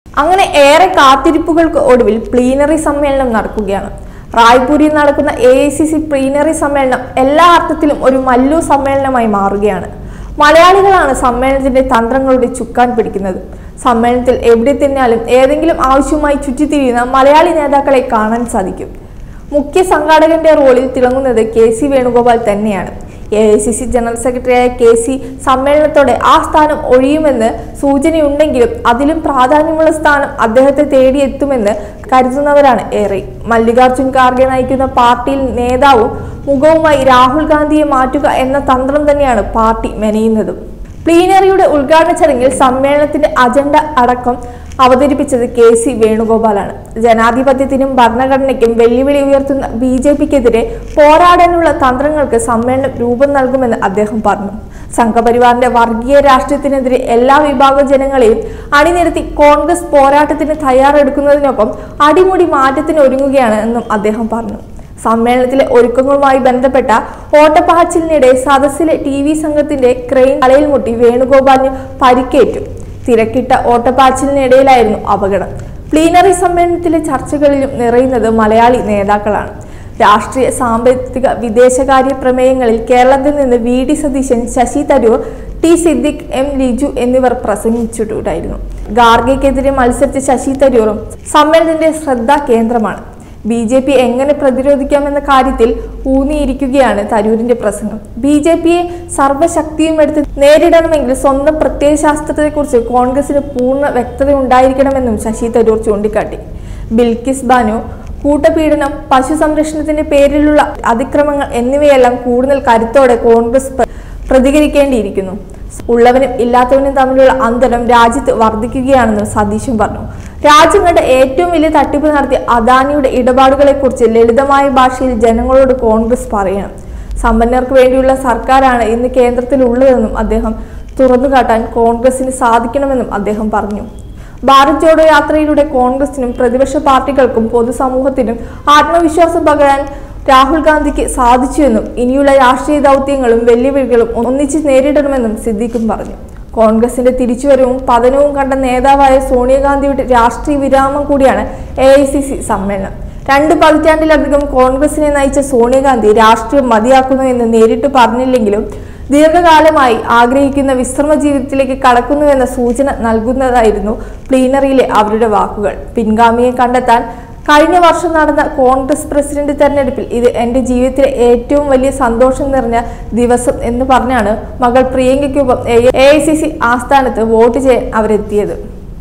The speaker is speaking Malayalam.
അങ്ങനെ ഏറെ കാത്തിരിപ്പുകൾക്ക് ഒടുവിൽ പ്ലീനറി സമ്മേളനം നടക്കുകയാണ് റായ്പൂരിൽ നടക്കുന്ന A I C C plenary സമ്മേളനം എല്ലാ അർത്ഥത്തിലും ഒരു മല്ലു സമ്മേളനമായി മാറുകയാണ് മലയാളികളാണ് സമ്മേളനത്തിന്റെ തന്ത്രങ്ങളുടെ ചുക്കാൻ പിടിക്കുന്നത് സമ്മേളനത്തിൽ എവിടെ തിന്നാലും ഏതെങ്കിലും ആവശ്യവുമായി ചുറ്റിത്തിരിയുന്ന മലയാളി നേതാക്കളെ കാണാൻ സാധിക്കും മുഖ്യ സംഘാടകന്റെ റോളിൽ തിളങ്ങുന്നത് കെ സി വേണുഗോപാൽ തന്നെയാണ് A I C C general സെക്രട്ടറിയായ കെ സി സമ്മേളനത്തോടെ ആ സ്ഥാനം ഒഴിയുമെന്ന് സൂചനയുണ്ടെങ്കിലും അതിലും പ്രാധാന്യമുള്ള സ്ഥാനം അദ്ദേഹത്തെ തേടിയെത്തുമെന്ന് കരുതുന്നവരാണ് ഏറെ മല്ലികാർജുൻ ഖാർഗെ നയിക്കുന്ന പാർട്ടിയിൽ നേതാവും മുഖവുമായി രാഹുൽ ഗാന്ധിയെ മാറ്റുക എന്ന തന്ത്രം തന്നെയാണ് പാർട്ടി മെനയുന്നതും പ്ലീനറിയുടെ ഉദ്ഘാടന ചടങ്ങിൽ സമ്മേളനത്തിന്റെ അജണ്ട അടക്കം അവതരിപ്പിച്ചത് കെ സി വേണുഗോപാലാണ് ജനാധിപത്യത്തിനും ഭരണഘടനയ്ക്കും വെല്ലുവിളി ഉയർത്തുന്ന ബി ജെ പിക്കെതിരെ പോരാടാനുള്ള തന്ത്രങ്ങൾക്ക് സമ്മേളനം രൂപം നൽകുമെന്ന് അദ്ദേഹം പറഞ്ഞു സംഘപരിവാറിന്റെ വർഗീയ രാഷ്ട്രീയത്തിനെതിരെ എല്ലാ വിഭാഗം ജനങ്ങളെയും അണിനിരത്തി കോൺഗ്രസ് പോരാട്ടത്തിന് തയ്യാറെടുക്കുന്നതിനൊപ്പം അടിമുടി മാറ്റത്തിന് ഒരുങ്ങുകയാണ് എന്നും അദ്ദേഹം പറഞ്ഞു സമ്മേളനത്തിലെ ഒരുക്കങ്ങളുമായി ബന്ധപ്പെട്ട ഓട്ടപ്പാച്ചിലിനിടെ സദസ്സിലെ ടി വി സംഘത്തിന്റെ ക്രെയിൻ തലയിൽ മുട്ടി വേണുഗോപാലിന് പരിക്കേറ്റു തിരക്കിട്ട ഓട്ടപ്പാച്ചിലിനിടയിലായിരുന്നു അപകടം പ്ലീനറി സമ്മേളനത്തിലെ ചർച്ചകളിലും നിറയുന്നത് മലയാളി നേതാക്കളാണ് രാഷ്ട്രീയ സാമ്പത്തിക വിദേശകാര്യ പ്രമേയങ്ങളിൽ കേരളത്തിൽ നിന്ന് V D Satheesan Shashi Tharoor T Siddique M Liju എന്നിവർ പ്രസംഗിച്ചിട്ടുണ്ടായിരുന്നു ഗാർഗയ്ക്കെതിരെ മത്സരിച്ച ശശി തരൂറും സമ്മേളനത്തിന്റെ ശ്രദ്ധാ കേന്ദ്രമാണ് ബി ജെ പി എങ്ങനെ പ്രതിരോധിക്കാമെന്ന കാര്യത്തിൽ ഊന്നിയിരിക്കുകയാണ് തരൂരിന്റെ പ്രസംഗം ബി ജെ പിയെ സർവ്വശക്തിയും എടുത്ത് നേരിടണമെങ്കിൽ സ്വന്തം പ്രത്യയശാസ്ത്രത്തെക്കുറിച്ച് കോൺഗ്രസിന് പൂർണ്ണ വ്യക്തത ഉണ്ടായിരിക്കണമെന്നും ശശി തരൂർ ചൂണ്ടിക്കാട്ടി ബിൽക്കിസ് ബാനു കൂട്ടപീഡനം പശു സംരക്ഷണത്തിന്റെ പേരിലുള്ള അതിക്രമങ്ങൾ എന്നിവയെല്ലാം കൂടുതൽ കരുത്തോടെ കോൺഗ്രസ് പ്ര- പ്രതികരിക്കേണ്ടിയിരിക്കുന്നു ഉള്ളവനും ഇല്ലാത്തവനും തമ്മിലുള്ള അന്തരം രാജ്യത്ത് വർദ്ധിക്കുകയാണെന്നും സതീശൻ പറഞ്ഞു രാജ്യം കണ്ട ഏറ്റവും വലിയ തട്ടിപ്പ് നടത്തിയ അദാനിയുടെ ഇടപാടുകളെക്കുറിച്ച് ലളിതമായ ഭാഷയിൽ ജനങ്ങളോട് കോൺഗ്രസ് പറയണം സമ്പന്നർക്ക് വേണ്ടിയുള്ള സർക്കാരാണ് ഇന്ന് കേന്ദ്രത്തിലുള്ളതെന്നും അദ്ദേഹം തുറന്നുകാട്ടാൻ കോൺഗ്രസിന് സാധിക്കണമെന്നും അദ്ദേഹം പറഞ്ഞു ഭാരത് ജോഡോ യാത്രയിലൂടെ കോൺഗ്രസിനും പ്രതിപക്ഷ പാർട്ടികൾക്കും പൊതുസമൂഹത്തിനും ആത്മവിശ്വാസം പകരാൻ രാഹുൽ ഗാന്ധിക്ക് സാധിച്ചുവെന്നും ഇനിയുള്ള രാഷ്ട്രീയ ദൗത്യങ്ങളും വെല്ലുവിളികളും ഒന്നിച്ച് നേരിടണമെന്നും സിദ്ദീഖും പറഞ്ഞു കോൺഗ്രസിന്റെ തിരിച്ചുവരവും പതനവും കണ്ട നേതാവായ സോണിയാഗാന്ധിയുടെ രാഷ്ട്രീയ വിരാമം കൂടിയാണ് എ ഐ സി സി സമ്മേളനം രണ്ട് പതിറ്റാണ്ടിലധികം കോൺഗ്രസിനെ നയിച്ച സോണിയാഗാന്ധി രാഷ്ട്രീയം മതിയാക്കുന്നു എന്ന് നേരിട്ട് പറഞ്ഞില്ലെങ്കിലും ദീർഘകാലമായി ആഗ്രഹിക്കുന്ന വിശ്രമ ജീവിതത്തിലേക്ക് കടക്കുന്നുവെന്ന സൂചന നൽകുന്നതായിരുന്നു പ്ലീനറിയിലെ അവരുടെ വാക്കുകൾ പിൻഗാമിയെ കണ്ടെത്താൻ കഴിഞ്ഞ വർഷം നടന്ന കോൺഗ്രസ് പ്രസിഡന്റ് തെരഞ്ഞെടുപ്പിൽ ഇത് എന്റെ ജീവിതത്തിലെ ഏറ്റവും വലിയ സന്തോഷം നിറഞ്ഞ ദിവസം എന്ന് പറഞ്ഞാണ് മകൾ പ്രിയങ്കയ്ക്കൊപ്പം എ ഐ സി സി ആസ്ഥാനത്ത് വോട്ട് ചെയ്യാൻ അവരെത്തിയത്